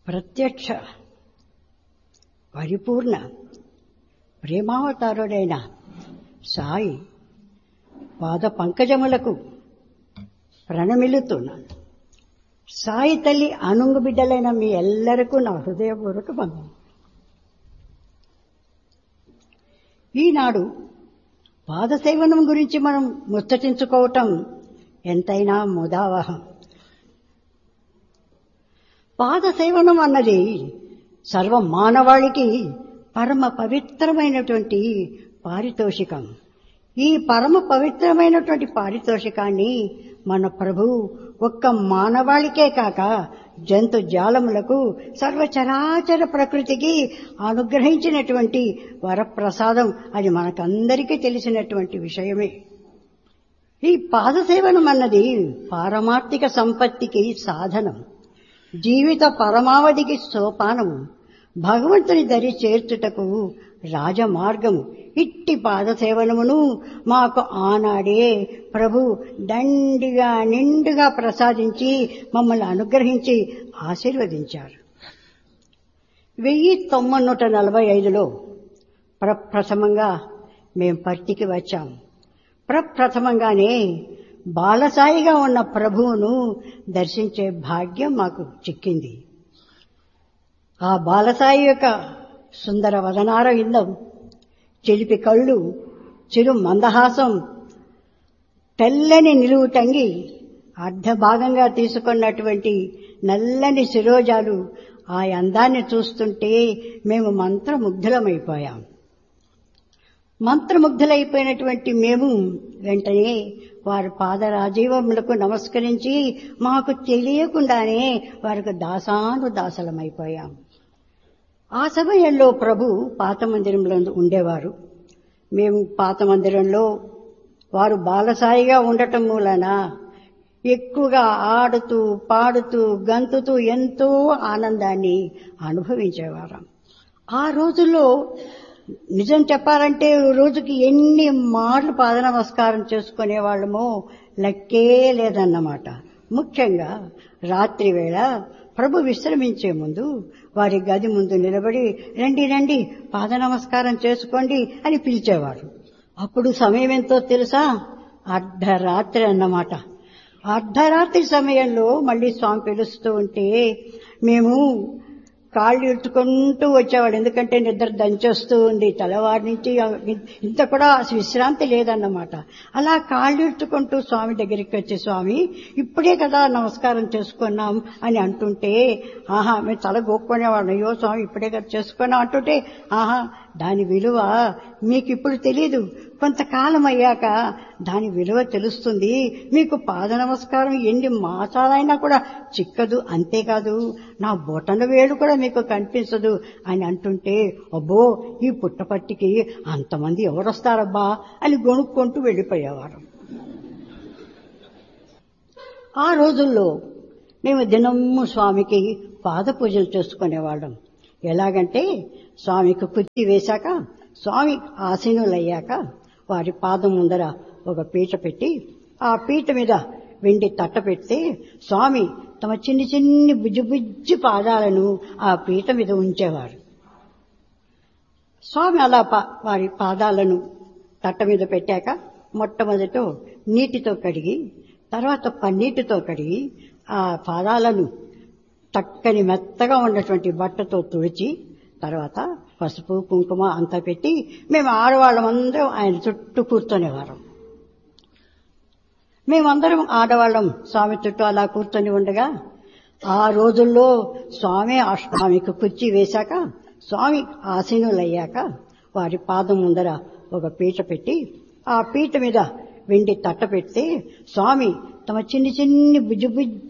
ప్రత్యక్ష పరిపూర్ణ ప్రేమావతారుడైన సాయి పాద పంకజములకు ప్రణమిల్లుతున్నాను సాయి తల్లి అనుంగు బిడ్డలైన మీ ఎల్లరికూ నా హృదయపూర్వక బంధం ఈనాడు పాదసేవనం గురించి మనం ముచ్చటించుకోవటం ఎంతైనా ముదావహం పాదసేవనం అన్నది సర్వ మానవాళికి పరమ పవిత్రమైనటువంటి పారితోషికం ఈ పరమ పవిత్రమైనటువంటి పారితోషికాన్ని మన ప్రభు ఒక్క మానవాళికే కాక జంతు జాలములకు సర్వచరాచర ప్రకృతికి అనుగ్రహించినటువంటి వరప్రసాదం అది మనకందరికీ తెలిసినటువంటి విషయమే ఈ పాదసేవనం అన్నది పారమార్థిక సంపత్తికి సాధనం జీవిత పరమావధికి సోపానము భగవంతుని దరి చేర్చుటకు రాజమార్గము ఇట్టి పాదసేవనమును మాకు ఆనాడే ప్రభు దండిగా నిండుగా ప్రసాదించి మమ్మల్ని అనుగ్రహించి ఆశీర్వదించారు వెయ్యి తొమ్మిది నూట నలభై ఐదులో ప్రప్రథమంగా మేం పర్తికి వచ్చాం ప్రప్రథమంగానే బాలసాయిగా ఉన్న ప్రభువును దర్శించే భాగ్యం మాకు చిక్కింది ఆ బాలసాయి యొక్క సుందర వదనార ఇందం చెలిపి కళ్ళు చిరు మందహాసం తెల్లని నిలువు టంగి అర్ధభాగంగా తీసుకున్నటువంటి నల్లని శిరోజాలు ఆ అందాన్ని చూస్తుంటే మేము మంత్రముగ్ధులమైపోయాం మంత్రముగ్ధులైపోయినటువంటి మేము వెంటనే వారి పాదరాజీవములకు నమస్కరించి మాకు తెలియకుండానే వారికి దాసాను దాసలమైపోయాం ఆ సమయంలో ప్రభు పాత మందిరంలో ఉండేవారు మేము పాత మందిరంలో వారు బాలసాయిగా ఉండటం మూలన ఎక్కువగా ఆడుతూ పాడుతూ గంతుతూ ఎంతో ఆనందాన్ని అనుభవించేవారం ఆ రోజుల్లో నిజం చెప్పాలంటే రోజుకి ఎన్ని మార్లు పాద నమస్కారం చేసుకునే వాళ్ళమో లెక్కే లేదన్నమాట ముఖ్యంగా రాత్రి వేళ ప్రభు విశ్రమించే ముందు వారి గది ముందు నిలబడి రండి రండి పాద నమస్కారం చేసుకోండి అని పిలిచేవారు అప్పుడు సమయం ఎంతో తెలుసా అర్ధరాత్రి అన్నమాట అర్ధరాత్రి సమయంలో మళ్ళీ స్వామి పిలుస్తూ ఉంటే మేము కాళ్ళు ఇట్టుకుంటూ వచ్చేవాడు ఎందుకంటే నిద్ర దంచొస్తూ ఉంది తెల్లవారి నుంచి ఇంత కూడా విశ్రాంతి లేదన్నమాట అలా కాళ్ళు ఇట్టుకుంటూ స్వామి దగ్గరికి వచ్చి స్వామి ఇప్పుడే కదా నమస్కారం చేసుకున్నాం అని అంటుంటే ఆహా మేము తల గోక్కునేవాడు అయ్యో స్వామి ఇప్పుడే కదా చేసుకున్నాం అంటుంటే ఆహా దాని విలువ మీకు ఇప్పుడు తెలీదు కొంతకాలం అయ్యాక దాని విలువ తెలుస్తుంది మీకు పాద నమస్కారం ఎన్ని మాసాలైనా కూడా చిక్కదు అంతేకాదు నా బొటన వేలు కూడా మీకు కనిపించదు అని అంటుంటే అబ్బో ఈ పుట్టపట్టికి అంతమంది ఎవరొస్తారబ్బా అని గొనుక్కుంటూ వెళ్ళిపోయేవారు ఆ రోజుల్లో మేము దినమ్ము స్వామికి పాద పూజలు చేసుకునేవాళ్ళం ఎలాగంటే స్వామికి కుర్చీ వేశాక స్వామి ఆసీనులయ్యాక వారి పాదం ముందర ఒక పీట పెట్టి ఆ పీట మీద వెండి తట్ట పెడితే స్వామి తమ చిన్ని చిన్ని బుజ్జి బుజ్జి పాదాలను ఆ పీట మీద ఉంచేవారు స్వామి అలా వారి పాదాలను తట్ట మీద పెట్టాక మొట్టమొదట నీటితో కడిగి తర్వాత పన్నీటితో కడిగి ఆ పాదాలను చక్కని మెత్తగా ఉన్నటువంటి బట్టతో తుడిచి తర్వాత పసుపు కుంకుమ అంతా పెట్టి మేము ఆడవాళ్ళమందరం ఆయన చుట్టూ కూర్చొనేవారం మేమందరం ఆడవాళ్ళం స్వామి చుట్టూ అలా కూర్చొని ఉండగా ఆ రోజుల్లో స్వామి ఆ స్వామికి కుర్చీ వేశాక స్వామి ఆసీనులయ్యాక వారి పాదం ముందర ఒక పీట పెట్టి ఆ పీట మీద వెండి తట్ట పెడితే స్వామి తమ చిన్ని చిన్ని బుజ్జి బుజ్జి